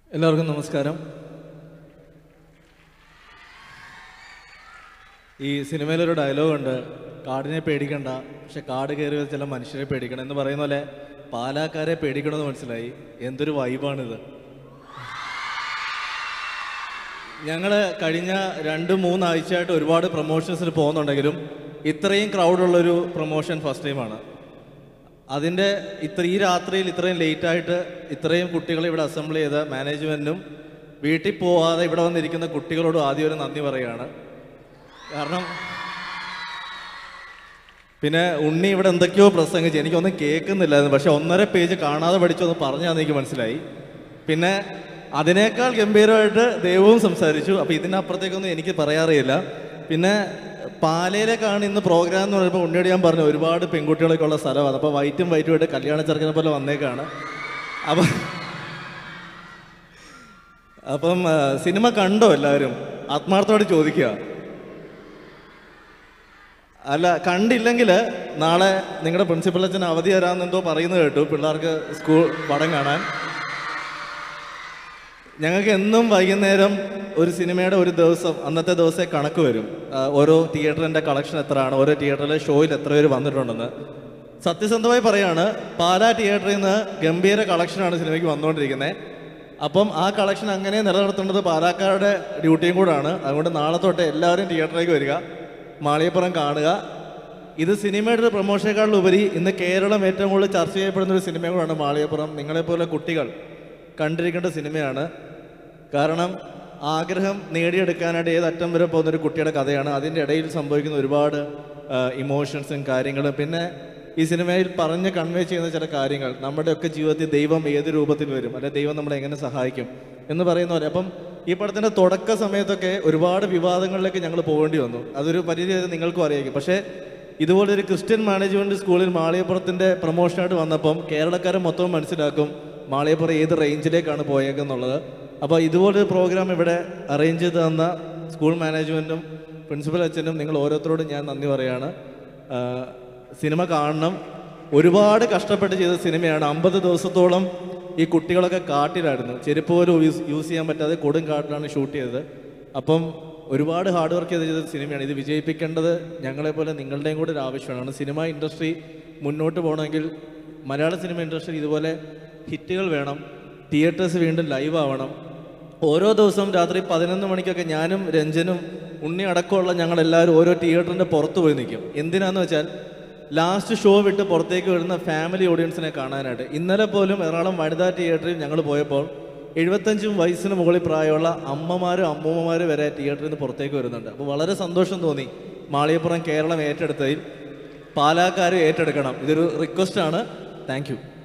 എല്ലാവർക്കും നമസ്കാരം ഈ സിനിമയിലൊരു ഡയലോഗ് ഉണ്ട് കാടിനെ പേടിക്കണ്ട പക്ഷെ കാട് കയറിയ ചില മനുഷ്യരെ പേടിക്കണം എന്ന് പറയുന്ന പോലെ പാലാക്കാരെ പേടിക്കണമെന്ന് മനസ്സിലായി എന്തൊരു വൈബാണിത് ഞങ്ങൾ കഴിഞ്ഞ രണ്ട് മൂന്നാഴ്ചയായിട്ട് ഒരുപാട് പ്രൊമോഷൻസിൽ പോകുന്നുണ്ടെങ്കിലും ഇത്രയും ക്രൗഡുള്ളൊരു പ്രൊമോഷൻ ഫസ്റ്റ് ടൈമാണ് അതിൻ്റെ ഇത്ര ഈ രാത്രിയിൽ ഇത്രയും ലേറ്റായിട്ട് ഇത്രയും കുട്ടികളെ ഇവിടെ അസംബിൾ ചെയ്ത മാനേജ്മെൻറ്റിനും വീട്ടിൽ പോവാതെ ഇവിടെ വന്നിരിക്കുന്ന കുട്ടികളോടും ആദ്യം ഒരു നന്ദി പറയുകയാണ് കാരണം പിന്നെ ഉണ്ണി ഇവിടെ എന്തൊക്കെയോ പ്രസംഗിച്ച് എനിക്കൊന്നും കേൾക്കുന്നില്ലായിരുന്നു പക്ഷെ ഒന്നര പേജ് കാണാതെ പഠിച്ചൊന്ന് പറഞ്ഞാന്ന് എനിക്ക് മനസ്സിലായി പിന്നെ അതിനേക്കാൾ ഗംഭീരമായിട്ട് ദൈവവും സംസാരിച്ചു അപ്പോൾ ഇതിനപ്പുറത്തേക്കൊന്നും എനിക്ക് പറയാറിയില്ല പിന്നെ പാലയിലേക്കാണ് ഇന്ന് പ്രോഗ്രാം എന്ന് പറയുമ്പോൾ ഉണ്ണിയോട് ഞാൻ പറഞ്ഞു ഒരുപാട് പെൺകുട്ടികളൊക്കെ ഉള്ള സ്ഥലമാണ് അപ്പോൾ വൈറ്റും വൈറ്റും ആയിട്ട് കല്യാണ ചെറുക്കനെ പോലെ വന്നേക്കാണ് അപ്പം അപ്പം ആ, സിനിമ കണ്ടോ എല്ലാവരും ആത്മാർത്ഥമായിട്ട് ചോദിക്കുക അല്ല കണ്ടില്ലെങ്കിൽ നാളെ നിങ്ങളുടെ പ്രിൻസിപ്പൽ അച്ഛൻ അവധി തരാമെന്നെന്തോ പറയുന്നത് കേട്ടു പിള്ളേർക്ക് സ്കൂൾ പടം കാണാൻ ഞങ്ങൾക്ക് എന്നും വൈകുന്നേരം ഒരു സിനിമയുടെ ഒരു ദിവസം അന്നത്തെ ദിവസത്തെ കണക്ക് വരും ആ, ഓരോ തിയേറ്ററിൻ്റെ കളക്ഷൻ എത്രയാണ് ഓരോ തിയേറ്ററിലെ ഷോയിൽ എത്ര പേര് വന്നിട്ടുണ്ടെന്ന് സത്യസന്ധമായി പറയാണ് പാലാ തിയേറ്ററിൽ നിന്ന് ഗംഭീര കളക്ഷനാണ് സിനിമയ്ക്ക് വന്നുകൊണ്ടിരിക്കുന്നത് അപ്പം ആ കളക്ഷൻ അങ്ങനെ നിലനിർത്തേണ്ടത് പാലാക്കാരുടെ ഡ്യൂട്ടിയും കൂടാണ് അതുകൊണ്ട് നാളെ തൊട്ട് എല്ലാവരും തിയേറ്ററിലേക്ക് വരിക മാളിയപ്പുറം കാണുക ഇത് സിനിമയുടെ ഒരു പ്രൊമോഷനേക്കാളുപരി ഇന്ന് കേരളം ഏറ്റവും കൂടുതൽ ചർച്ച ചെയ്യപ്പെടുന്ന ഒരു സിനിമയും കൂടാണ് മാളിയപ്പുറം നിങ്ങളെപ്പോലെ കുട്ടികൾ കണ്ടിരിക്കേണ്ട സിനിമയാണ് കാരണം ആഗ്രഹം നേടിയെടുക്കാനായിട്ട് ഏത് അറ്റം വരെ പോകുന്ന ഒരു കുട്ടിയുടെ കഥയാണ് അതിൻ്റെ ഇടയിൽ സംഭവിക്കുന്ന ഒരുപാട് ഇമോഷൻസും കാര്യങ്ങളും പിന്നെ ഈ സിനിമയിൽ പറഞ്ഞ് കൺവേ ചെയ്യുന്ന ചില കാര്യങ്ങൾ നമ്മുടെയൊക്കെ ജീവിതത്തിൽ ദൈവം ഏത് രൂപത്തിൽ വരും അല്ലെ ദൈവം നമ്മളെ എങ്ങനെ സഹായിക്കും എന്ന് പറയുന്ന പോലെ അപ്പം ഈ പടത്തിൻ്റെ തുടക്ക സമയത്തൊക്കെ ഒരുപാട് വിവാദങ്ങളിലേക്ക് ഞങ്ങൾ പോകേണ്ടി വന്നു അതൊരു പരിധി വരെ നിങ്ങൾക്കും അറിയാം പക്ഷേ ഇതുപോലെ ഒരു ക്രിസ്ത്യൻ മാനേജ്മെന്റ് സ്കൂളിൽ മാളിയപ്പുറത്തിന്റെ പ്രൊമോഷനായിട്ട് വന്നപ്പം കേരളക്കാരെ മൊത്തം മനസ്സിലാക്കും മാളിയപ്പുറം ഏത് റേഞ്ചിലേക്കാണ് പോയേക്കെന്നുള്ളത് അപ്പോൾ ഇതുപോലൊരു പ്രോഗ്രാം ഇവിടെ അറേഞ്ച് ചെയ്ത് തന്ന സ്കൂൾ മാനേജ്മെന്റും പ്രിൻസിപ്പൽ അച്ഛനും നിങ്ങൾ ഓരോരുത്തരോടും ഞാൻ നന്ദി പറയാണ് ആ, സിനിമ കാണണം ഒരുപാട് കഷ്ടപ്പെട്ട് ചെയ്ത സിനിമയാണ് അമ്പത് ദിവസത്തോളം ഈ കുട്ടികളൊക്കെ കാട്ടിലായിരുന്നു ചെരുപ്പ് പോലും യൂസ് യൂസ് ചെയ്യാൻ പറ്റാതെ കൊടും കാട്ടിലാണ് ഷൂട്ട് ചെയ്തത് അപ്പം ഒരുപാട് ഹാർഡ് വർക്ക് ചെയ്ത് ചെയ്ത സിനിമയാണ് ഇത് വിജയിപ്പിക്കേണ്ടത് ഞങ്ങളെപ്പോലെ നിങ്ങളുടെയും കൂടെ ഒരു ആവശ്യമാണ് സിനിമ ഇൻഡസ്ട്രി മുന്നോട്ട് പോകണമെങ്കിൽ മലയാള സിനിമ ഇൻഡസ്ട്രി ഇതുപോലെ ഹിറ്റുകൾ വേണം തിയേറ്റേഴ്സ് വീണ്ടും ലൈവ് ആവണം ഓരോ ദിവസവും രാത്രി പതിനൊന്ന് മണിക്കൊക്കെ ഞാനും രഞ്ജനും ഉണ്ണി അടക്കമുള്ള ഞങ്ങളെല്ലാവരും ഓരോ തിയേറ്ററിൻ്റെ പുറത്ത് പോയി നിൽക്കും എന്തിനാന്ന് വെച്ചാൽ ലാസ്റ്റ് ഷോ വിട്ട് പുറത്തേക്ക് വരുന്ന ഫാമിലി ഓഡിയൻസിനെ കാണാനായിട്ട് ഇന്നലെ പോലും എറണാകുളം വനിതാ തിയേറ്ററിൽ ഞങ്ങൾ പോയപ്പോൾ എഴുപത്തഞ്ചും വയസ്സിന് മുകളിൽ പ്രായമുള്ള അമ്മമാരും അമ്മൂമ്മമാരും വരെ തിയേറ്ററിൽ നിന്ന് പുറത്തേക്ക് വരുന്നുണ്ട് അപ്പോൾ വളരെ സന്തോഷം തോന്നി മാളിയപ്പുറം കേരളം ഏറ്റെടുത്തതിൽ പാലാക്കാരും ഏറ്റെടുക്കണം ഇതൊരു റിക്വസ്റ്റാണ് താങ്ക് യു